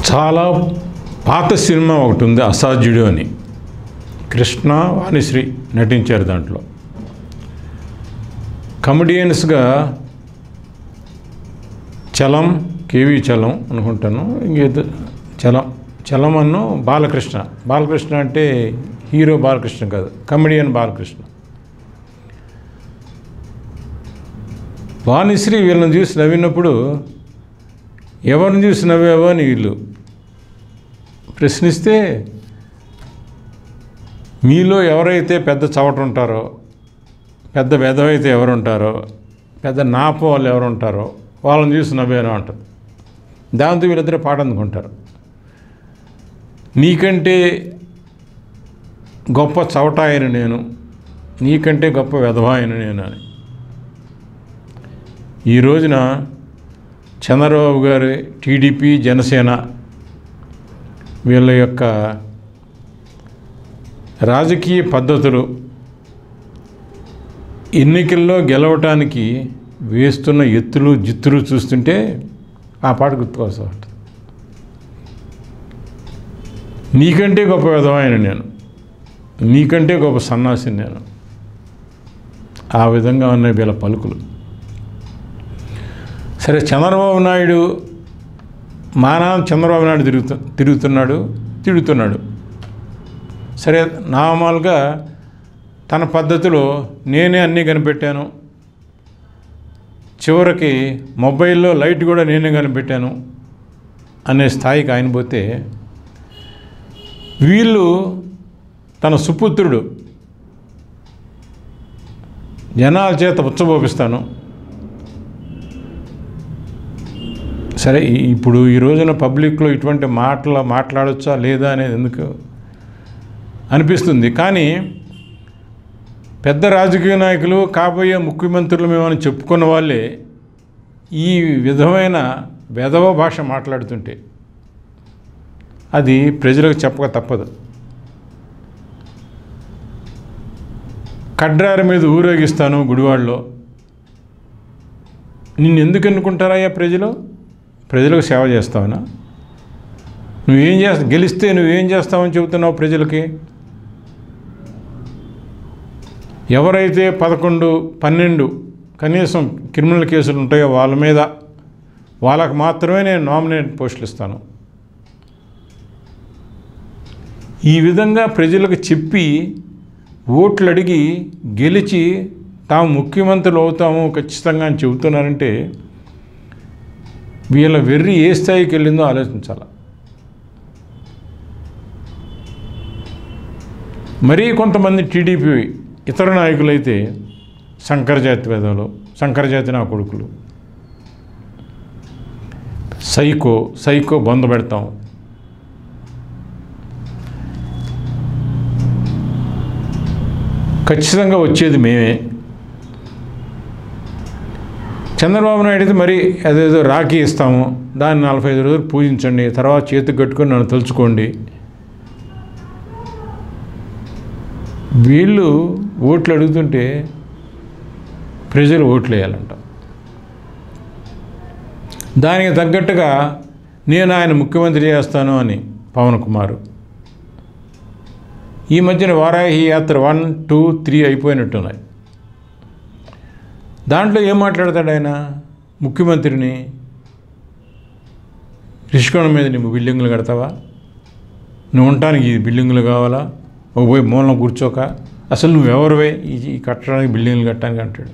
చాలా పాత సినిమా ఒకటి ఉంది అసాధ్యుడు అని కృష్ణ వాణిశ్రీ నటించారు దాంట్లో కమెడియన్స్గా చలం కేవి చలం అనుకుంటాను ఇంకేదో చలం చలం అన్ను బాలకృష్ణ బాలకృష్ణ అంటే హీరో బాలకృష్ణ కాదు కమెడియన్ బాలకృష్ణ వాణిశ్రీ వీళ్ళని చూసి నవ్వినప్పుడు ఎవరిని చూసి నవ్వావో అని వీళ్ళు ప్రశ్నిస్తే మీలో ఎవరైతే పెద్ద చవట ఉంటారో పెద్ద వెధవైతే ఎవరు ఉంటారో పెద్ద నాప వాళ్ళు ఎవరు ఉంటారో వాళ్ళని చూసి నవ్వాను అంటారు దాంతో వీళ్ళిద్దరే పాట అందుకుంటారు నీకంటే గొప్ప చవట ఆయన నేను నీకంటే గొప్ప వెధవ ఆయన నేను అని ఈ రోజున చంద్రబాబు గారి టీడీపీ జనసేన వీళ్ళ యొక్క రాజకీయ పద్ధతులు ఎన్నికల్లో గెలవటానికి వేస్తున్న ఎత్తులు జిత్తులు చూస్తుంటే ఆ పాట గుర్తుకోవాల్సి ఉంటుంది నీకంటే గొప్ప విధమైన నేను నీకంటే గొప్ప సన్నాసిని నేను ఆ విధంగా ఉన్నాయి వీళ్ళ పలుకులు సరే చంద్రబాబు నాయుడు మా నాన్న చంద్రబాబు నాయుడు తిరుగుతు తిరుగుతున్నాడు తిడుతున్నాడు సరే నామాలుగా తన పద్ధతిలో నేనే అన్నీ కనిపెట్టాను చివరికి మొబైల్లో లైట్ కూడా నేనే కనిపెట్టాను అనే స్థాయికి ఆయన పోతే వీళ్ళు తన సుపుత్రుడు జనాల చేత ఉచ్చబోపిస్తాను సరే ఈ- ఇప్పుడు ఈ రోజున పబ్లిక్లో ఇటువంటి మాటలు మాట్లాడొచ్చా లేదా అనేది ఎందుకు అనిపిస్తుంది కానీ పెద్ద రాజకీయ నాయకులు కాబోయే ముఖ్యమంత్రులు మేమని చెప్పుకున్న వాళ్ళే ఈ విధమైన వెధవ భాష మాట్లాడుతుంటే అది ప్రజలకు చెప్పక తప్పదు కడ్రార మీద ఊరేగిస్తాను గుడివాడలో నిన్ను ఎందుకు ఎన్నుకుంటారయ్యా ప్రజలు ప్రజలకు సేవ చేస్తావనా నువ్వేం చేస్తా గెలిస్తే నువ్వేం చేస్తావని చెబుతున్నావు ప్రజలకి ఎవరైతే పదకొండు పన్నెండు కనీసం క్రిమినల్ కేసులు ఉంటాయో వాళ్ళ మీద వాళ్ళకు మాత్రమే నేను నామినేట్ పోస్టులు ఇస్తాను ఈ విధంగా ప్రజలకు చెప్పి ఓట్లు అడిగి గెలిచి తాము ముఖ్యమంత్రులు అవుతాము ఖచ్చితంగా అని చెబుతున్నారంటే వీళ్ళ వెర్రి ఏ స్థాయికి వెళ్ళిందో ఆలోచించాలి మరీ కొంతమంది టీడీపీ ఇతర నాయకులైతే శంకరజాతి వేదవులు శంకరజాతి నా కొడుకులు సైకో సైకో బొంద పెడతాం ఖచ్చితంగా వచ్చేది మేమే చంద్రబాబు నాయుడు అయితే మరి అదేదో రాఖీ ఇస్తాము దాన్ని నలభై ఐదు రోజులు పూజించండి తర్వాత చేతికి కట్టుకొని నన్ను తలుచుకోండి వీళ్ళు ఓట్లు అడుగుతుంటే ప్రజలు ఓట్లు వేయాలంట దానికి తగ్గట్టుగా నేను ఆయన ముఖ్యమంత్రి చేస్తాను అని పవన్ కుమార్ ఈ మధ్యన వారాహి యాత్ర వన్ టూ త్రీ అయిపోయినట్టున్నాయి దాంట్లో ఏం మాట్లాడతాడు ఆయన ముఖ్యమంత్రిని రిషికోణం మీద నువ్వు బిల్డింగులు కడతావా నువ్వు ఉండటానికి ఈ బిల్డింగులు కావాలా ఒక పోయి మూలం కూర్చోక అసలు నువ్వెవరివే ఈ ఈ కట్టడానికి బిల్డింగ్లు కట్టడానికి అంటాడు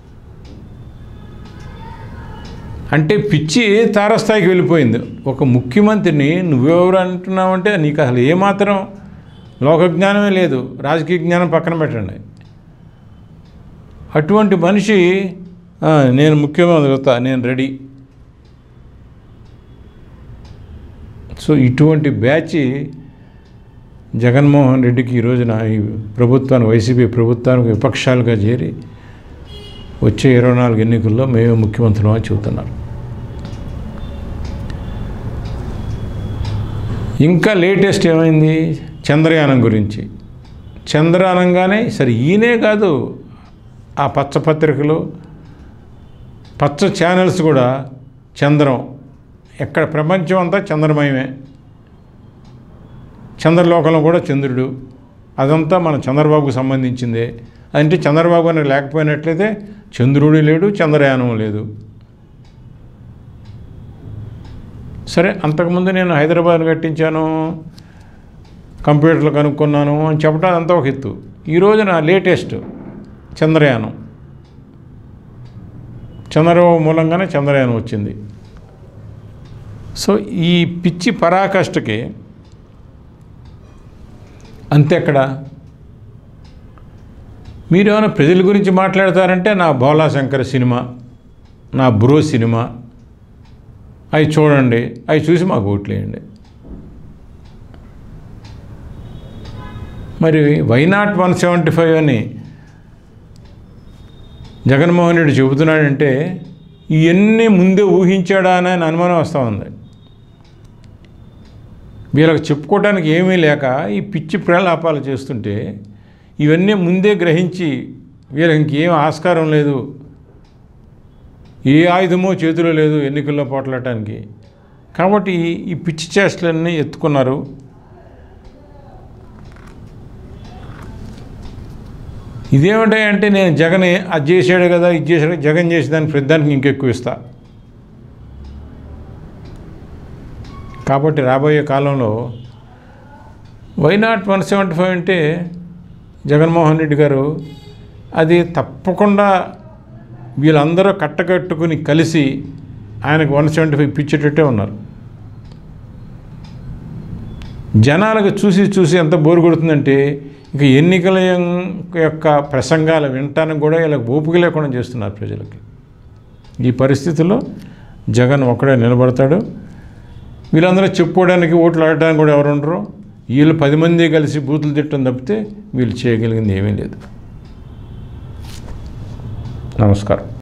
అంటే పిచ్చి తారస్థాయికి వెళ్ళిపోయింది ఒక ముఖ్యమంత్రిని నువ్వెవరు అంటున్నావంటే నీకు అసలు ఏమాత్రం లోకజ్ఞానమే లేదు రాజకీయ జ్ఞానం పక్కన పెట్టండి అటువంటి మనిషి "ఆ, నేను ముఖ్యమంత్రి అవుతా నేను రెడీ సో ఇటువంటి బ్యాచ్ జగన్మోహన్ రెడ్డికి ఈ రోజున ఈ ప్రభుత్వానికి వైసీపీ ప్రభుత్వానికి విపక్షాలుగా చేరి వచ్చే ఇరవై నాలుగు ఎన్నికల్లో మేమే ముఖ్యమంత్రులు అని చెబుతున్నారు ఇంకా లేటెస్ట్ ఏమైంది చంద్రయానం గురించి చంద్రయానంగానే సరే ఈయనే కాదు ఆ పచ్చ పత్రికలు పచ్చ ఛానల్స్ కూడా చంద్రం ఎక్కడ ప్రపంచం అంతా చంద్రమయమే చంద్రలోకంలో కూడా చంద్రుడు అదంతా మన చంద్రబాబుకు సంబంధించిందే అంటే చంద్రబాబు అని లేకపోయినట్లయితే చంద్రుడు లేడు చంద్రయానం లేదు సరే అంతకుముందు నేను హైదరాబాద్ కట్టించాను కంప్యూటర్లు కనుక్కున్నాను అని చెప్పడం అంతా ఒక ఎత్తు ఈ రోజున లేటెస్ట్ చంద్రయానం చంద్రబాబు మూలంగానే చంద్రయానం వచ్చింది సో ఈ పిచ్చి పరాకాష్ఠకి అంతెక్కడ మీరేమైనా ప్రజల గురించి మాట్లాడతారంటే నా భోలా శంకర్ సినిమా నా బ్రో సినిమా అవి చూడండి అవి చూసి మాకు ఓట్లేయండి మరి వైనాట్ వన్ సెవెంటీ ఫైవ్ అని జగన్మోహన్ రెడ్డి చెబుతున్నాడంటే ఇవన్నీ ముందే ఊహించాడా అని ఆయన అనుమానం వస్తూ ఉంది వీళ్ళకి చెప్పుకోవడానికి ఏమీ లేక ఈ పిచ్చి ప్రలాపాలు చేస్తుంటే ఇవన్నీ ముందే గ్రహించి వీళ్ళకి ఇంకేం ఆస్కారం లేదు ఏ ఆయుధమో చేతిలో లేదు ఎన్నికల్లో పోట్లాడటానికి కాబట్టి ఈ పిచ్చి చేష్టలన్నీ ఎత్తుకున్నారు ఇదేమిటాయంటే నేను జగన్ అది చేశాడు కదా ఇది చేశాడు జగన్ చేసేదానికి ప్రతిదానికి ఇంకెక్కువ ఇస్తా కాబట్టి రాబోయే కాలంలో వైనాట్ వన్ సెవెంటీ ఫైవ్ అంటే జగన్మోహన్ రెడ్డి గారు అది తప్పకుండా వీళ్ళందరూ కట్టకట్టుకుని కలిసి ఆయనకు వన్ సెవెంటీ ఫైవ్ ఇప్పించేటట్టే ఉన్నారు జనాలకు చూసి చూసి ఎంత బోరు కొడుతుందంటే ఇక ఎన్నికల యొక్క ప్రసంగాలు వినటానికి కూడా ఇలా ఓపిక లేకుండా చేస్తున్నారు ప్రజలకి ఈ పరిస్థితుల్లో జగన్ ఒక్కడే నిలబడతాడు వీళ్ళందరూ చెప్పుకోవడానికి ఓట్లు ఆడటానికి కూడా ఎవరు ఉండరు వీళ్ళు పది మంది కలిసి బూతులు తిట్టడం తప్పితే వీళ్ళు చేయగలిగింది ఏమీ లేదు నమస్కారం